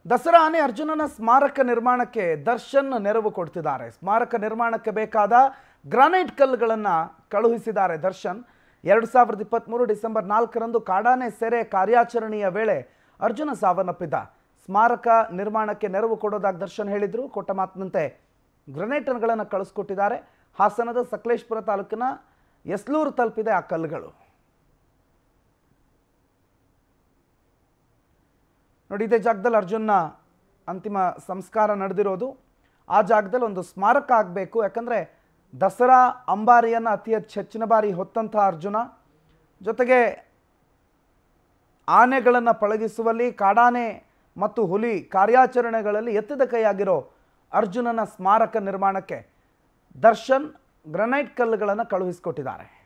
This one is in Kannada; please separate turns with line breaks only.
ದಸರಾ ಆನೆ ಅರ್ಜುನನ ಸ್ಮಾರಕ ನಿರ್ಮಾಣಕ್ಕೆ ದರ್ಶನ್ ನೆರವು ಕೊಡ್ತಿದ್ದಾರೆ ಸ್ಮಾರಕ ನಿರ್ಮಾಣಕ್ಕೆ ಬೇಕಾದ ಗ್ರಾನೈಟ್ ಕಲ್ಲುಗಳನ್ನು ಕಳುಹಿಸಿದ್ದಾರೆ ದರ್ಶನ್ ಎರಡು ಸಾವಿರದ ಇಪ್ಪತ್ತ್ಮೂರು ಡಿಸೆಂಬರ್ ನಾಲ್ಕರಂದು ಕಾಡಾನೆ ಸೆರೆ ಕಾರ್ಯಾಚರಣೆಯ ವೇಳೆ ಅರ್ಜುನ ಸಾವನ್ನಪ್ಪಿದ್ದ ಸ್ಮಾರಕ ನಿರ್ಮಾಣಕ್ಕೆ ನೆರವು ಕೊಡೋದಾಗಿ ದರ್ಶನ್ ಹೇಳಿದ್ರು ಕೊಟ್ಟ ಮಾತಿನಂತೆ ಗ್ರನೇಟ್ಗಳನ್ನು ಕಳಿಸ್ಕೊಟ್ಟಿದ್ದಾರೆ ಹಾಸನದ ಸಕಲೇಶ್ಪುರ ತಾಲೂಕಿನ ಎಸ್ಲೂರು ತಲುಪಿದೆ ಆ ಕಲ್ಲುಗಳು ನೋಡಿ ಇದೇ ಜಾಗದಲ್ಲಿ ಅರ್ಜುನ್ನ ಅಂತಿಮ ಸಂಸ್ಕಾರ ನಡೆದಿರೋದು ಆ ಜಾಗದಲ್ಲಿ ಒಂದು ಸ್ಮಾರಕ ಆಗಬೇಕು ಯಾಕಂದರೆ ದಸರಾ ಅಂಬಾರಿಯನ್ನು ಅತಿ ಹೆಚ್ಚು ಹೆಚ್ಚಿನ ಬಾರಿ ಹೊತ್ತಂಥ ಅರ್ಜುನ ಜೊತೆಗೆ ಆನೆಗಳನ್ನು ಪಳಗಿಸುವಲ್ಲಿ ಕಾಡಾನೆ ಮತ್ತು ಹುಲಿ ಕಾರ್ಯಾಚರಣೆಗಳಲ್ಲಿ ಎತ್ತಿದ ಕೈಯಾಗಿರೋ ಅರ್ಜುನನ ಸ್ಮಾರಕ ನಿರ್ಮಾಣಕ್ಕೆ ದರ್ಶನ್ ಗ್ರನೈಟ್ ಕಲ್ಲುಗಳನ್ನು ಕಳುಹಿಸಿಕೊಟ್ಟಿದ್ದಾರೆ